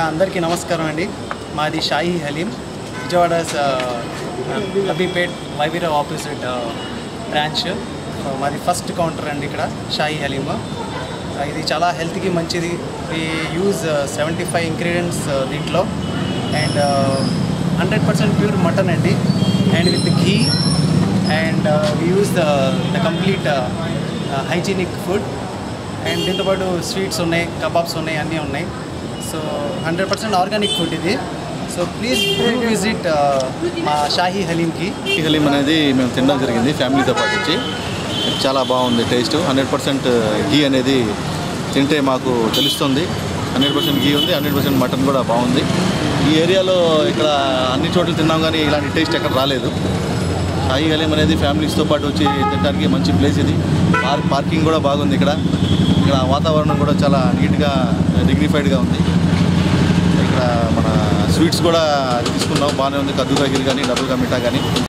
అందరికీ నమస్కారం అండి మాది షాహీ హలీం విజయవాడ లబీపేట్ వైవీరావు ఆపోజిట్ బ్రాంచ్ మాది ఫస్ట్ కౌంటర్ అండి ఇక్కడ షాహీ హలీమ్ ఆ, ఇది చాలా హెల్త్కి మంచిది we use seventy five ingredients దీంట్లో and hundred percent pure mutton అండి and with ghee and we use the the complete hygienic food and దీంతోపాటు స్వీట్స్ ఉన్నాయి కబాబ్స్ ఉన్నాయి అన్నీ ఉన్నాయి so hundred percent organic food ఇది సో ప్లీజ్ డూ విజిట్ మా షాహీ హలీంకి ఈ హలీం అనేది మేము తినడం జరిగింది ఫ్యామిలీతో పాటు వచ్చి చాలా బాగుంది టేస్ట్ హండ్రెడ్ పర్సెంట్ ఘీ అనేది తింటే మాకు తెలుస్తుంది హండ్రెడ్ పర్సెంట్ ఘీ ఉంది హండ్రెడ్ పర్సెంట్ మటన్ కూడా బాగుంది ఈ ఏరియాలో ఇక్కడ అన్ని చోట్ల తిన్నాం కానీ ఇలాంటి టేస్ట్ ఎక్కడ రాలేదు షాహీ హలీం అనేది ఫ్యామిలీస్తో పాటు వచ్చి తినడానికి మంచి ప్లేస్ ఇది పార్క్ పార్కింగ్ కూడా బాగుంది ఇక్కడ ఇక్కడ వాతావరణం కూడా చాలా నీట్గా డిగ్నిఫైడ్గా ఉంది ఇక్కడ మన స్వీట్స్ కూడా తీసుకున్నాం బాగానే ఉంది కద్దుకా గిల్ కానీ డబుల్గా మిఠా కానీ